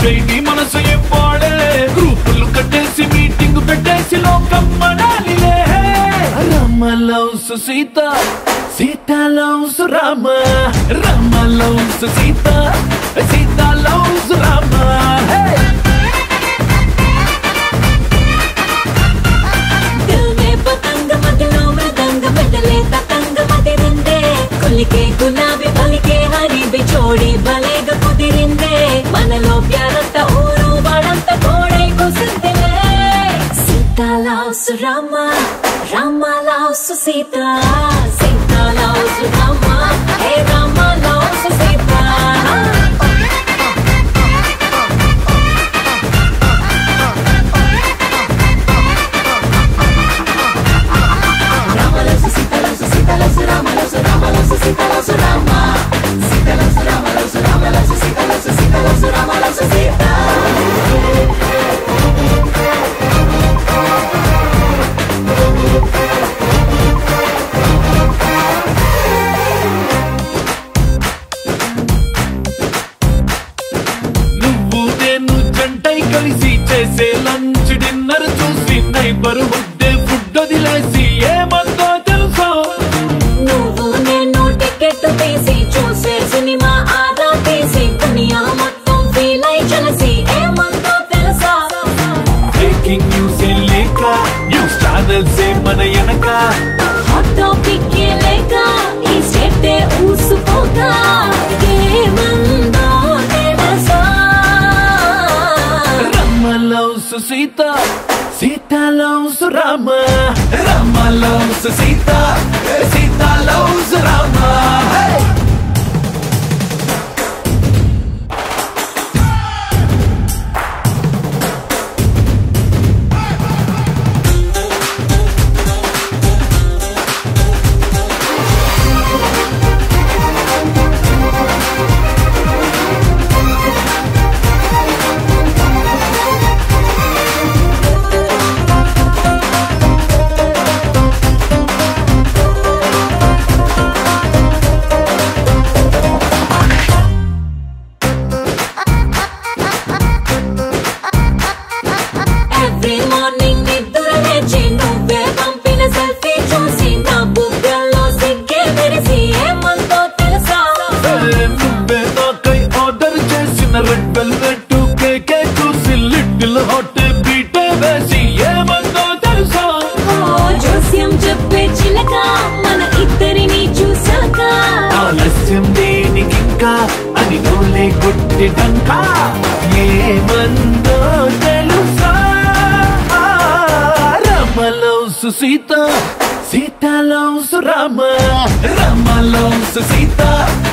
నీ మనసు ఇవ్వాడే గ్రూపులు కట్టేసి మీటింగ్ పెట్టేసి లోకం మనాలిలే Rama loves Sita Sita loves Rama Rama loves Sita Sita loves Rama Hey! దిల్ మే పతంగ మదిలో మృదంగ బదలే తతంగ మదిరిందే కొలికే గులాబీ పలికే హరి బిచోడి బలేగ కుదిరిందే మనలో ప్యారంత ఊరు వాడంత కోడై కుసిందిలే Sita loves Rama Rama loves Sita Sita loves Rama hey Rama loves Sita నువ్వు నేను జంటై కలిసి చేసే లంచ్ డిన్నర్ చూసి నైబర్ ముద్దే ఫుడ్ వదిలేసి ఏమందో తెలుసా నువ్వు నేను టికెట్ తీసి చూసే సినిమా ఆదా తీసి దునియా మొత్తం ఫీల్ అయి చలసి ఏమందో తెలుసా బ్రేకింగ్ న్యూస్ లేక న్యూస్ ఛానల్స్ మన వెనక హాట్ టాపిక్ లేక ఈ స్టేట్ ఊసుకోగా ఏమందో తెలుసా Rama loves Sita Sita loves Rama Rama loves Sita Sita loves Rama Hey! Every morning నిద్ర లేచి నువ్వే పంపిన సెల్ఫీ చూసి నా బుగ్గల్లో సిగ్గే మెరిసి ఏమందో తెలుసా నువ్వే నాకై ఆర్డర్ చేసిన రెడ్ వెల్వెట్ కేకే చూసి లిటిల్ హాట్ బీటే వేసి ఏమందో తెలుసా ఓ జోస్యం చెప్పే చిలక మన ఇద్దరిని చూసాక ఆలస్యం దేనికింకా అని నోలే కొట్టినంక ఏమందో తెలుసా Rama loves Sita Sita loves Rama Rama loves Sita